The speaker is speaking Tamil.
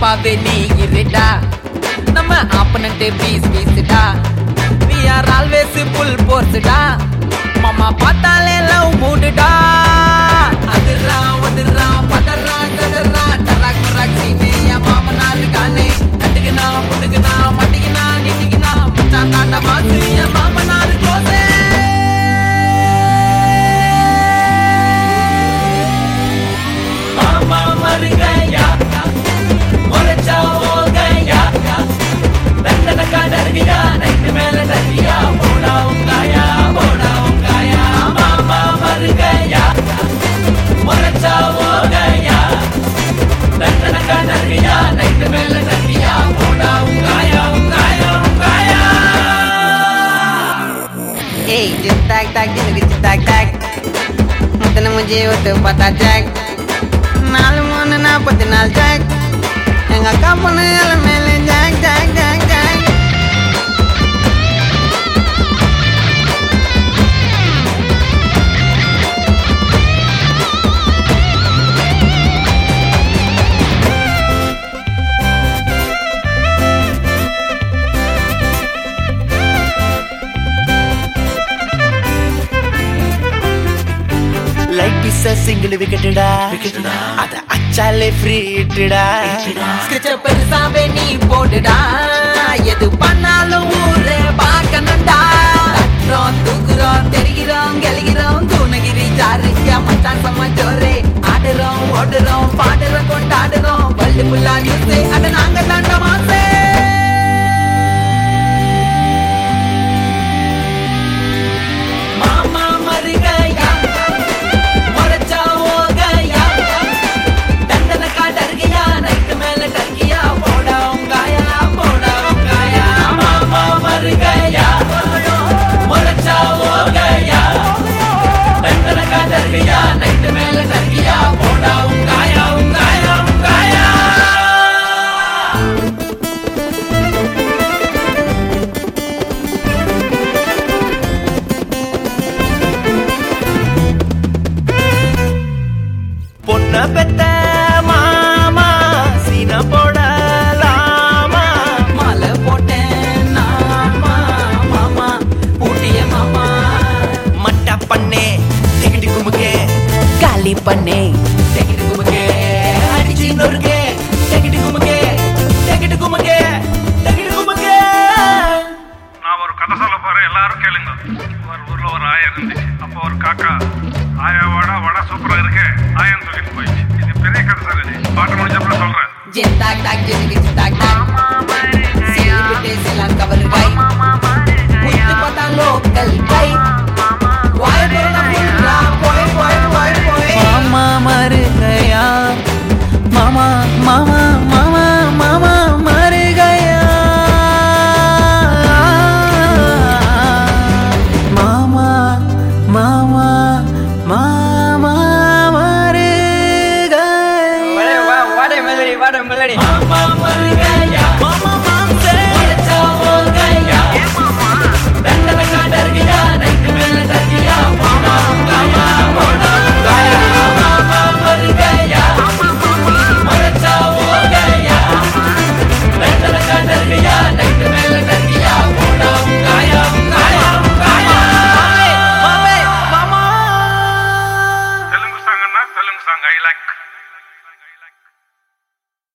பாப்பாவே நீ இருடா நம்ம ஆப்பனண்ட் பீஸ் பீஸ்டா we are always full போர்ஸ்டா மாமா பார்த்தாலே லவ் மூடுடா அதிரா ஒதிரா பதறா கதறா டராக் டராக் சீனே என் மாமனார் இருக்கானே நட்டுக்குனா புட்டுக்குனா மட்டிக்குனா நிட்டிக்குனா மச்சான் காட்ட மாசு என் மாமனார் க்ளோஸே மாமா மறு கயா முறைச்சா ஓ கயா தண்டன காடறியா நைட்டு மேல தரியா போடா உங்காயா போடா உங்காயா மாமா மறு கயா முறைச்சா ஓ கயா தண்டன காடறியா நைட்டு மேல தரியா போடா உங்காயா உங்காயா உங்காயா Hey, just tag tag जिंदगी से tag tag मुतने मुझे वो तो पता jack नाल मन ना पत नाल jack enggak kapan ya mele jack jack jack jack light பிஸ்ஸ சிங்கிள் விக்கெட்டுடா அத அச்சாலே ஃப்ரீ இட்டுடா ஸ்கெட்ச பெருசாவே நீ போடுடா எது பண்ணாலும் ஊரே பார்க்கணும்டா தட்டுறோம் தூக்குறோம் தெரிகிறோம் கெளிகிறோம் தூணகிரி ஜாரிக்கா மச்சான் சம்ம ஜோரே ஆடுறோம் ஓடுறோம் பாடுறோம் கொண்டாடுறோம் வள்ளி புல்லா நியூஸே அட நாங்க தாண்ட மாசே மாமா மருகையா முறைச்சா ஓகையா தண்டன காட்டருகையா நைட்டு மேல டர்கியா போடா உங்காயா போடா உங்காயா மாமா மருகையா முறைச்சா ஓகையா தண்டன காட்டருகையா நைட்டு மேல டர்கியா போடா உங்காயா உங்காயா உங்காயா பொண்ண பெத்த மாமா சீன போடலாமா மாலை போட்டேன் நாமா மாமா ஊட்டிய மாமா மட்ட பண்ணே டிகிடி குமுக்கே காலி பண்ணே டெக்கிட்டு குமுக்கே அடிச்சு நொறுக்கே டெக்கிட்டு குமுக்கே டெக்கிட்டு குமுக்கே டெக்கிட்டு குமுக்கே நான் ஒரு கதை சொல்ல போறேன் எல்லாரும் கேளுங்க ஒரு ஊர்ல ஒரு ஆயா இருந்துச்சு அப்போ ஒரு காக்கா ஆயாவோட வடை சூப்பரா இருக்கு ஆயான்னு சொல்லிட்டு போயிடுச்சு இது பெரிய கதை சார் இது பாட்டு முடிஞ்சப்பறம் சொல்றேன் ஜென் டாக் டாக் ஜென் கிச் டாக் டாக் சேல் விட்டு சேலான் கவர்